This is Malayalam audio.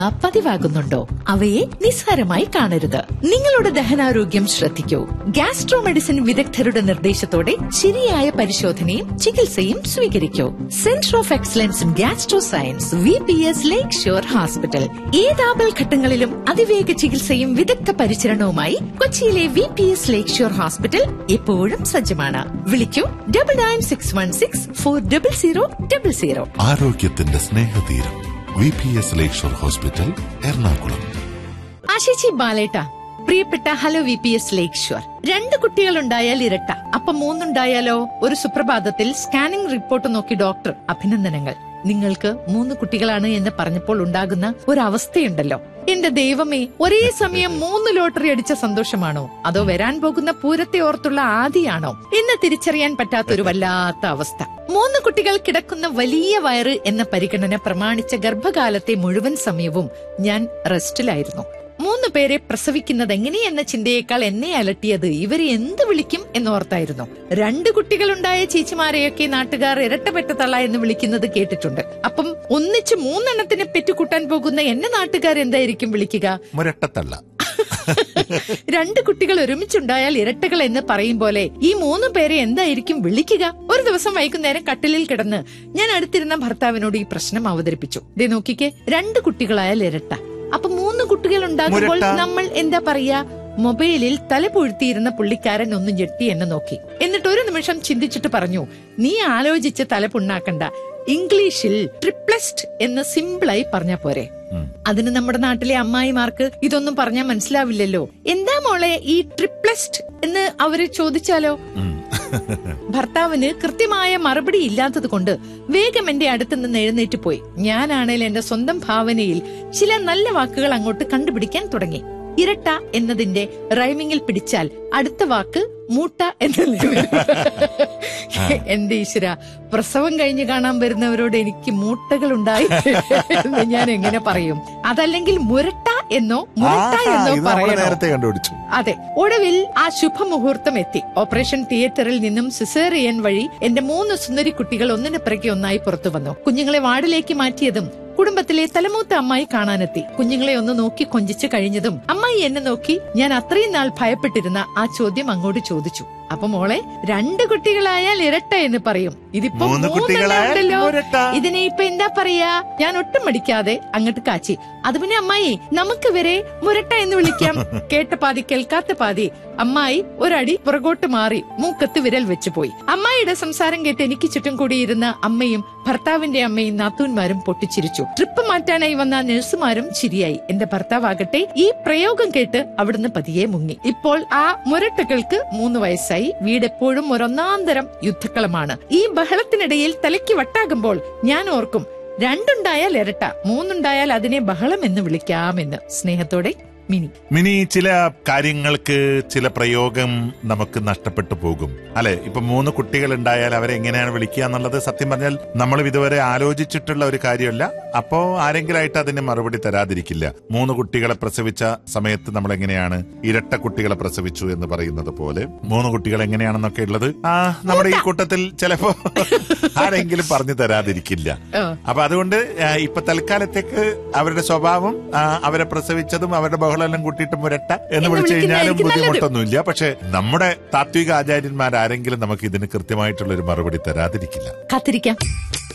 പതിവാകുന്നുണ്ടോ അവയെ നിസ്സാരമായി കാണരുത് നിങ്ങളുടെ ദഹനാരോഗ്യം ശ്രദ്ധിക്കൂ ഗാസ്ട്രോ മെഡിസിൻ വിദഗ്ധരുടെ നിർദ്ദേശത്തോടെ ശരിയായ പരിശോധനയും ചികിത്സയും സ്വീകരിക്കൂ centre of excellence in gastro science V P S lake shore hospital ഏതാപൽ ഘട്ടങ്ങളിലും അതിവേഗ ചികിത്സയും വിദഗ്ധ പരിചരണവുമായി കൊച്ചിയിലെ V P S lake shore hospital എപ്പോഴും സജ്ജമാണ് വിളിക്കൂ double nine six one six four double zero double zero ആരോഗ്യത്തിന്റെ സ്നേഹതീരം V P S lakeshore hospital Ernakulam ആശിച്ചി ബാലേട്ട പ്രിയപ്പെട്ട hello V P S lake shore രണ്ട് കുട്ടികൾ ഉണ്ടായാൽ ഇരട്ട അപ്പൊ മൂന്നുണ്ടായാലോ ഒരു സുപ്രഭാതത്തിൽ സ്കാനിംഗ് റിപ്പോർട്ട് നോക്കി ഡോക്ടർ അഭിനന്ദനങ്ങൾ നിങ്ങൾക്ക് മൂന്ന് കുട്ടികളാണ് എന്ന് പറഞ്ഞപ്പോൾ ഉണ്ടാകുന്ന ഒരു അവസ്ഥയുണ്ടല്ലോ എന്റെ ദൈവമേ ഒരേ സമയം മൂന്ന് ലോട്ടറി അടിച്ച സന്തോഷമാണോ അതോ വരാൻ പോകുന്ന പൂരത്തെ ഓർത്തുള്ള ആദിയാണോ എന്ന് തിരിച്ചറിയാൻ പറ്റാത്തൊരു വല്ലാത്ത അവസ്ഥ മൂന്ന് കുട്ടികൾ കിടക്കുന്ന വലിയ വയറ് എന്ന പരിഗണന പ്രമാണിച്ച ഗർഭകാലത്തെ മുഴുവൻ സമയവും ഞാൻ റെസ്റ്റിലായിരുന്നു മൂന്ന് പേരെ പ്രസവിക്കുന്നത് എങ്ങനെയെന്ന ചിന്തയേക്കാൾ എന്നെ അലട്ടിയത് ഇവരെ എന്ത് വിളിക്കും എന്നോർത്തായിരുന്നു രണ്ട് കുട്ടികളുണ്ടായ ചേച്ചിമാരെയൊക്കെ നാട്ടുകാർ ഇരട്ടപ്പെട്ട തള്ള എന്ന് വിളിക്കുന്നത് കേട്ടിട്ടുണ്ട് അപ്പം ഒന്നിച്ച് മൂന്നെണ്ണത്തിനെ പെറ്റുകൂട്ടാൻ പോകുന്ന എന്നെ നാട്ടുകാർ എന്തായിരിക്കും വിളിക്കുക മുരട്ടത്തള്ള രണ്ട് കുട്ടികൾ ഒരുമിച്ചുണ്ടായാൽ ഇരട്ടകൾ എന്ന് പറയും പോലെ ഈ മൂന്ന് പേരെ എന്തായിരിക്കും വിളിക്കുക ഒരു ദിവസം വൈകുന്നേരം കട്ടിലിൽ കിടന്ന് ഞാൻ അടുത്തിരുന്ന ഭർത്താവിനോട് ഈ പ്രശ്നം അവതരിപ്പിച്ചു ദേ നോക്കിക്കേ രണ്ട് കുട്ടികളായാൽ ഇരട്ട അപ്പൊ മൂന്ന് കുട്ടികൾ ഉണ്ടാകുമ്പോൾ മുരട്ട. നമ്മൾ എന്താ പറയാ മൊബൈലിൽ തല പൊഴുത്തിയിരുന്ന പുള്ളിക്കാരൻ ഒന്ന് ഞെട്ടി എന്നെ നോക്കി എന്നിട്ട് ഒരു നിമിഷം ചിന്തിച്ചിട്ട് പറഞ്ഞു നീ ആലോചിച്ച് തല പുണ്ണാക്കണ്ട ഇംഗ്ലീഷിൽ ട്രിപ്ലസ്റ്റ് എന്ന് സിമ്പിളായി പറഞ്ഞാ പോരെ ഉം. അതിന് നമ്മുടെ നാട്ടിലെ അമ്മായിമാർക്ക് ഇതൊന്നും പറഞ്ഞാൽ മനസ്സിലാവില്ലല്ലോ എന്താ മോളെ ഈ ട്രിപ്ലസ്റ്റ് എന്ന് അവര് ചോദിച്ചാലോ ഉം. ഭർത്താവിന് കൃത്യമായ മറുപടി ഇല്ലാത്തത് കൊണ്ട് വേഗം എന്റെ അടുത്ത് നിന്ന് എഴുന്നേറ്റ് പോയി ഞാനാണേൽ എന്റെ സ്വന്തം ഭാവനയിൽ ചില നല്ല വാക്കുകൾ അങ്ങോട്ട് കണ്ടുപിടിക്കാൻ തുടങ്ങി ഇരട്ട എന്നതിന്റെ റൈമിങ്ങിൽ പിടിച്ചാൽ അടുത്ത വാക്ക് മൂട്ട എന്നല്ലേ വരൂ. എന്റെ ഈശ്വര പ്രസവം കഴിഞ്ഞ് കാണാൻ വരുന്നവരോട് എനിക്ക് മൂട്ടകൾ ഉണ്ടായി എന്ന് ഞാൻ എങ്ങനെ പറയും അതല്ലെങ്കിൽ മുരട്ട എന്നോ മുരട്ട ആഹാ, എന്നോ ഇത് നമ്മൾ പറയണോ നേരത്തെ കണ്ടുപിടിച്ചു അതെ ഒടുവിൽ ആ ശുഭമുഹൂർത്തം എത്തി ഓപ്പറേഷൻ തിയേറ്ററിൽ നിന്നും സിസേറിയൻ വഴി എന്റെ മൂന്ന് സുന്ദരി കുട്ടികൾ ഒന്നിന് പിറകെ ഒന്നായി പുറത്തു വന്നു കുഞ്ഞുങ്ങളെ വാർഡിലേക്ക് മാറ്റിയതും കുടുംബത്തിലെ തലമൂത്ത അമ്മായി കാണാനെത്തി കുഞ്ഞുങ്ങളെ ഒന്ന് നോക്കി കൊഞ്ചിച്ചു കഴിഞ്ഞതും അമ്മായി എന്നെ നോക്കി ഞാൻ അത്രയും നാൾ ഭയപ്പെട്ടിരുന്ന ആ ചോദ്യം അങ്ങോട്ട് ചോദിച്ചു അപ്പൊ മോളെ രണ്ട് കുട്ടികളായാൽ ഇരട്ട എന്ന് പറയും ഇതിപ്പോ മൂന്ന് കുട്ടികളായാൽ മൂന്നെണ്ണമുണ്ടല്ലോ. മുരട്ട. ഇതിനെ ഇപ്പൊ എന്താ പറയാ ഞാൻ ഒട്ടും മടിക്കാതെ അങ്ങോട്ട് കാച്ചി അത് പിന്നെ അമ്മായി നമുക്ക് വരെ മുരട്ട എന്ന് വിളിക്കാം കേട്ട പാതി കേൾക്കാത്ത പാതി അമ്മായി ഒരടി പുറകോട്ട് മാറി മൂക്കത്ത് വിരൽ വെച്ചു പോയി അമ്മായിയുടെ സംസാരം കേട്ട് എനിക്ക് ചുറ്റും കൂടിയിരുന്ന അമ്മയും ഭർത്താവിന്റെ അമ്മയും നാത്തൂന്മാരും പൊട്ടിച്ചിരിച്ചു ട്രിപ്പ് മാറ്റാനായി വന്ന നഴ്സുമാരും ചിരിയായി എന്റെ ഭർത്താവാകട്ടെ ഈ പ്രയോഗം കേട്ട് അവിടുന്ന് പതിയെ മുങ്ങി ഇപ്പോൾ ആ മുരട്ടകൾക്ക് മൂന്ന് വയസ്സായി വീട് എപ്പോഴും ഒരൊന്നാന്തരം യുദ്ധക്കളമാണ് ഈ ബഹളത്തിനിടയിൽ തലയ്ക്ക് വട്ടാകുമ്പോൾ ഞാൻ ഓർക്കും രണ്ടുണ്ടായാൽ ഇരട്ട മൂന്നുണ്ടായാൽ അതിനെ ബഹളം എന്ന് വിളിക്കാമെന്ന് സ്നേഹത്തോടെ മിനി മിനി ചില കാര്യങ്ങൾക്ക് ചില പ്രയോഗം നമുക്ക് നഷ്ടപ്പെട്ടു പോകും അല്ലെ ഇപ്പൊ മൂന്ന് കുട്ടികൾ ഉണ്ടായാൽ അവരെ എങ്ങനെയാണ് വിളിക്കുക എന്നുള്ളത് സത്യം പറഞ്ഞാൽ നമ്മൾ ഇതുവരെ ആലോചിച്ചിട്ടുള്ള ഒരു കാര്യമല്ല അപ്പോ ആരെങ്കിലായിട്ട് അതിന് മറുപടി തരാതിരിക്കില്ല മൂന്ന് കുട്ടികളെ പ്രസവിച്ച സമയത്ത് നമ്മൾ എങ്ങനെയാണ് ഇരട്ട കുട്ടികളെ പ്രസവിച്ചു എന്ന് പറയുന്നത് പോലെ മൂന്ന് കുട്ടികൾ എങ്ങനെയാണെന്നൊക്കെ ഉള്ളത് ആ നമ്മുടെ ഈ കൂട്ടത്തിൽ ചിലപ്പോ ആരെങ്കിലും പറഞ്ഞു തരാതിരിക്കില്ല ആ. അപ്പൊ അതുകൊണ്ട് ആ, ഇപ്പൊ തൽക്കാലത്തേക്ക് അവരുടെ സ്വഭാവം ആ, അവരെ പ്രസവിച്ചതും അവരുടെ ബഹളമെല്ലാം കൂട്ടിയിട്ട് മുരട്ട എന്ന് എന്ന് വിളിച്ചു കഴിഞ്ഞാലും വിളിക്കുന്നതായിരിക്കും നല്ലത്. ബുദ്ധിമുട്ടൊന്നുമില്ല പക്ഷെ നമ്മുടെ താത്വിക ആചാര്യന്മാരാരെങ്കിലും നമുക്ക് ഇതിന് കൃത്യമായിട്ടുള്ള ഒരു മറുപടി തരാതിരിക്കില്ല കാത്തിരിക്കാം